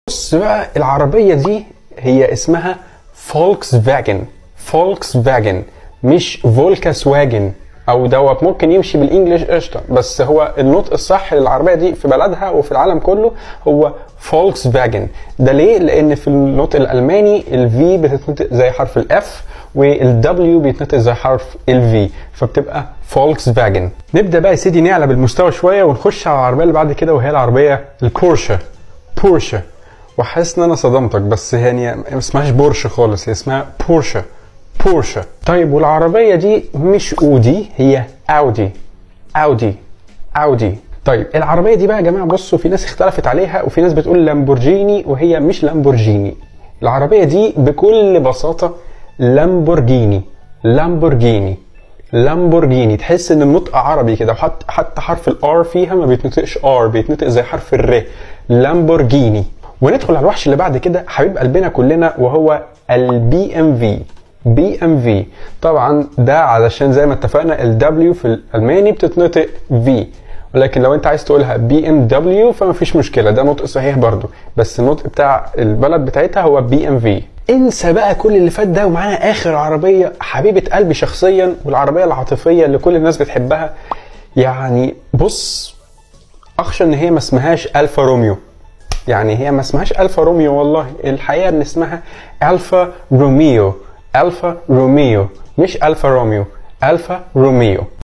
بص بقى العربيه دي هي اسمها فولكس فاجن فولكس فاجن مش فولكس واجن او دوت ممكن يمشي بالانجلش قشطه بس هو النطق الصح للعربيه دي في بلدها وفي العالم كله هو فولكس فاجن ده ليه لان في النطق الالماني الفي بتتنطق زي حرف الاف والدبليو بيتنطق زي حرف الفي فبتبقى فولكس فاجن نبدا بقى يا سيدي نعلى بالمستوى شويه ونخش على العربيه اللي بعد كده وهي العربيه البورشه بورشه وحاسس ان انا صدمتك بس يعني ما اسمهاش بورش خالص هي اسمها بورشه بورشه طيب والعربيه دي مش اودي هي اودي اودي اودي طيب العربيه دي بقى يا جماعه بصوا في ناس اختلفت عليها وفي ناس بتقول لامبورجيني وهي مش لامبورجيني العربيه دي بكل بساطه لامبورجيني لامبورجيني لامبورجيني تحس ان النطق عربي كده وحتى حتى حرف الار فيها ما بيتنطقش ار بيتنطق زي حرف الر لامبورجيني وندخل على الوحش اللي بعد كده حبيب قلبنا كلنا وهو البي ام في بي ام في طبعا ده علشان زي ما اتفقنا الدبليو في الالماني بتتنطق في ولكن لو انت عايز تقولها بي ام دبليو فما فيش مشكله ده نطق صحيح برضو بس النطق بتاع البلد بتاعتها هو بي ام في انسى بقى كل اللي فات ده ومعانا اخر عربيه حبيبه قلبي شخصيا والعربيه العاطفيه اللي كل الناس بتحبها يعني بص اخشى ان هي ما اسمهاش الفا روميو يعني هي ما اسمهاش الفا روميو والله الحقيقه ان اسمها الفا روميو الفا روميو مش الفا روميو الفا روميو